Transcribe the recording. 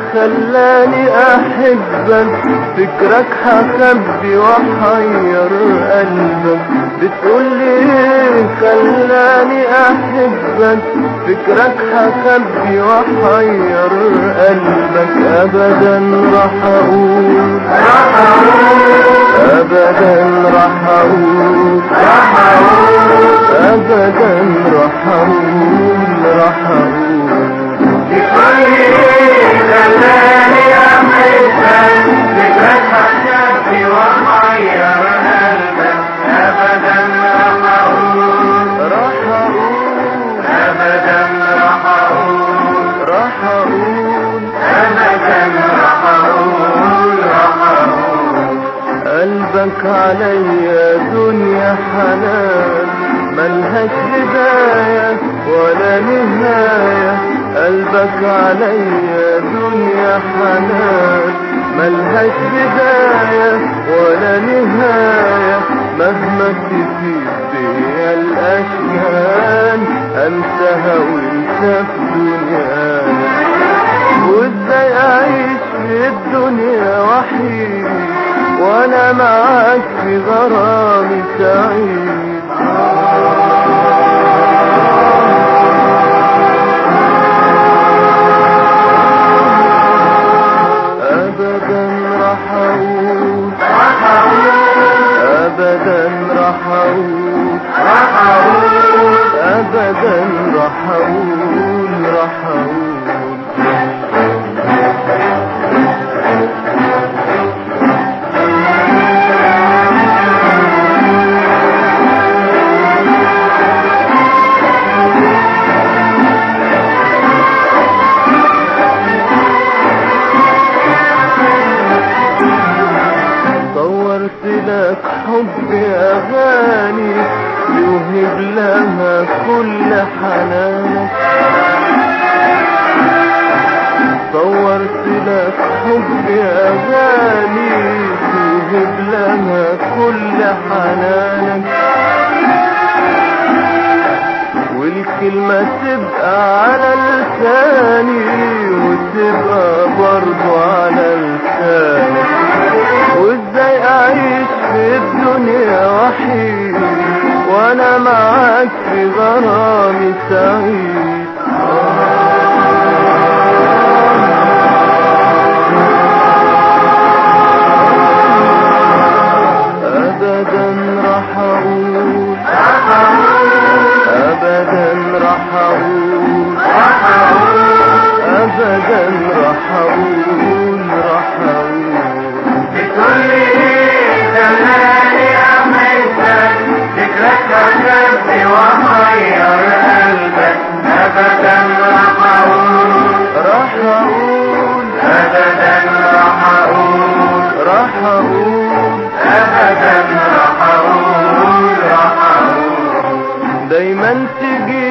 خلاني احبك فكرك هخبي واحير قلبك بتقولي ايه خلاني احبك فكرك هخبي واحير قلبك ابدا راح اقول ابدا راح اقول ابدا راح اقول راح اقول خلاني احبك فكرك هتشفي وحير قلبك ابدا راح اقول راح اقول ابدا راح اقول راح اقول ابدا راح اقول راح اقول قلبك عليا دنيا حنان ملهاش بداية ولا نهاية قلبك عليا دنيا حنان ملهاش بداية ولا نهاية مهما تفيد بيا الأشيان أنساها وانت في دنياك وازاي اعيش في الدنيا وحيد وانا معاك في غرامي سعيد ابدا راح اقول ابدا راح اقول ابدا راح اقول راح اقول صورت لك حبي أغاني يوهب لها كل حنانك صورت لك حبي أغاني يوهب لها كل حنانك والكلمة تبقى على لساني وتبقى برضو على لسانك وازاي اعيش في الدنيا وحيد وانا معاك في غرامي سعيد ابدا راح اقول ابدا راح اقول ابدا راح اقول راح اقول بتقولي خلاني احبك فكرك هتشفي وحير قلبك ابدا راح اقول راح اقول ابدا راح اقول راح اقول ابدا راح اقول راح اقول دايما تجي